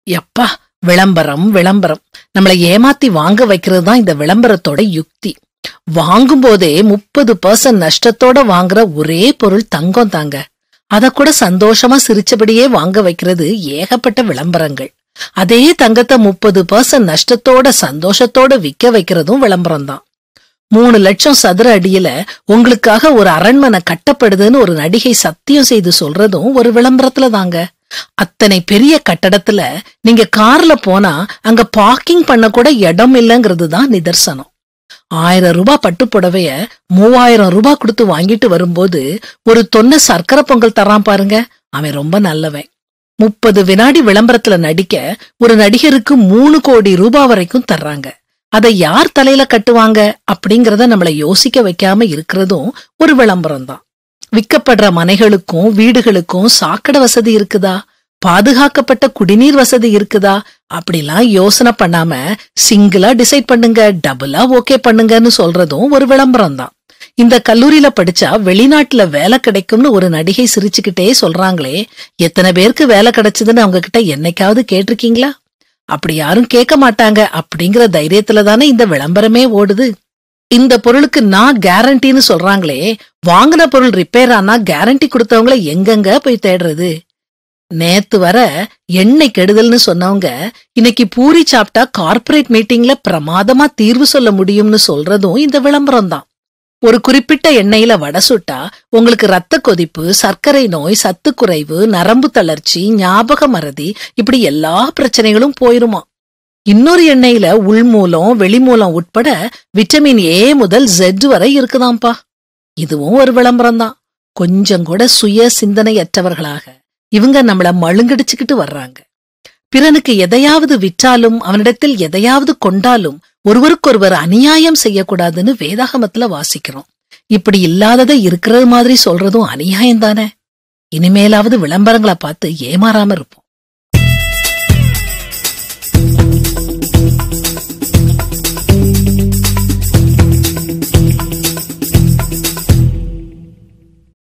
எப்பா விளம்பரம் விளம்பரம் நம்மளை ஏமாத்தி வாங்க வைக்கிறது தான் இந்த விளம்பரத்தோட யுக்தி வாங்கும் போதே முப்பது பர்சன்ட் நஷ்டத்தோட வாங்குற ஒரே பொருள் தங்கம் தாங்க அத கூட சந்தோஷமா சிரிச்சபடியே வாங்க வைக்கிறது ஏகப்பட்ட விளம்பரங்கள் அதே தங்கத்தை முப்பது பர்சன்ட் நஷ்டத்தோட சந்தோஷத்தோட விக்க வைக்கிறதும் விளம்பரம் தான் மூணு லட்சம் சதுர அடியில உங்களுக்காக ஒரு அரண்மனை கட்டப்படுதுன்னு ஒரு நடிகை சத்தியம் செய்து சொல்றதும் ஒரு விளம்பரத்துல தாங்க அத்தனை பெரிய கட்டடத்துல நீங்க கார்ல போனா அங்க பார்க்கிங் பண்ண கூட இடம் இல்லைங்கிறது தான் நிதர்சனம் ஆயிரம் ரூபாய் பட்டு புடவைய மூவாயிரம் ரூபாய் கொடுத்து வாங்கிட்டு வரும்போது ஒரு தொன்ன சர்க்கரை பொங்கல் தரான் பாருங்க அவன் ரொம்ப நல்லவன் முப்பது வினாடி விளம்பரத்துல நடிக்க ஒரு நடிகருக்கு மூணு கோடி ரூபாய் வரைக்கும் தர்றாங்க அதை யார் தலையில கட்டுவாங்க அப்படிங்கறத நம்மள யோசிக்க வைக்காம இருக்கிறதும் ஒரு விளம்பரம் தான் விற்கப்படுற மனைகளுக்கும் வீடுகளுக்கும் சாக்கடை வசதி இருக்குதா பாதுகாக்கப்பட்ட குடிநீர் வசதி இருக்குதா அப்படிலாம் யோசனை பண்ணாம சிங்கிளா டிசைட் பண்ணுங்க டபுளா ஓகே பண்ணுங்கன்னு சொல்றதும் ஒரு விளம்பரம் தான் இந்த கல்லூரியில படிச்சா வெளிநாட்டுல வேலை கிடைக்கும்னு ஒரு நடிகை சிரிச்சுக்கிட்டே சொல்றாங்களே எத்தனை பேருக்கு வேலை கிடைச்சதுன்னு அவங்க கிட்ட என்னைக்காவது கேட்டிருக்கீங்களா அப்படி யாரும் கேட்க மாட்டாங்க அப்படிங்கிற தைரியத்துல தானே இந்த விளம்பரமே ஓடுது இந்த பொருளுக்கு நான் கேரண்டின்னு சொல்றாங்களே வாங்கின பொருள் ரிப்பேர் ஆனா கேரண்டி கொடுத்தவங்கள எங்கெங்க போய் தேடுறது நேத்து வர எண்ணெய் கெடுதல்னு சொன்னவங்க இன்னைக்கு பூரி சாப்பிட்டா கார்ப்பரேட் மீட்டிங்ல பிரமாதமா தீர்வு சொல்ல முடியும்னு சொல்றதும் இந்த விளம்பரம் தான் ஒரு குறிப்பிட்ட எண்ணெயில வடை சுட்டா உங்களுக்கு ரத்த கொதிப்பு சர்க்கரை நோய் சத்து குறைவு நரம்பு தளர்ச்சி ஞாபக மறதி இப்படி எல்லா பிரச்சனைகளும் போயிருமா இன்னொரு எண்ணெயில உள்மூலம் வெளிமூலம் உட்பட விட்டமின் ஏ முதல் ஜெட் வரை இருக்குதாம்ப்பா இதுவும் ஒரு விளம்பரம் தான் கொஞ்சம் கூட சுய சிந்தனையற்றவர்களாக இவங்க நம்மள மழுங்கடிச்சுக்கிட்டு வர்றாங்க பிறனுக்கு எதையாவது விற்றாலும் அவனிடத்தில் எதையாவது கொண்டாலும் ஒருவருக்கொருவர் அநியாயம் செய்யக்கூடாதுன்னு வேதாகமத்துல வாசிக்கிறோம் இப்படி இல்லாததை இருக்கிறது மாதிரி சொல்றதும் அநியாயம் தானே இனிமேலாவது விளம்பரங்களை பார்த்து ஏமாறாம இருப்போம்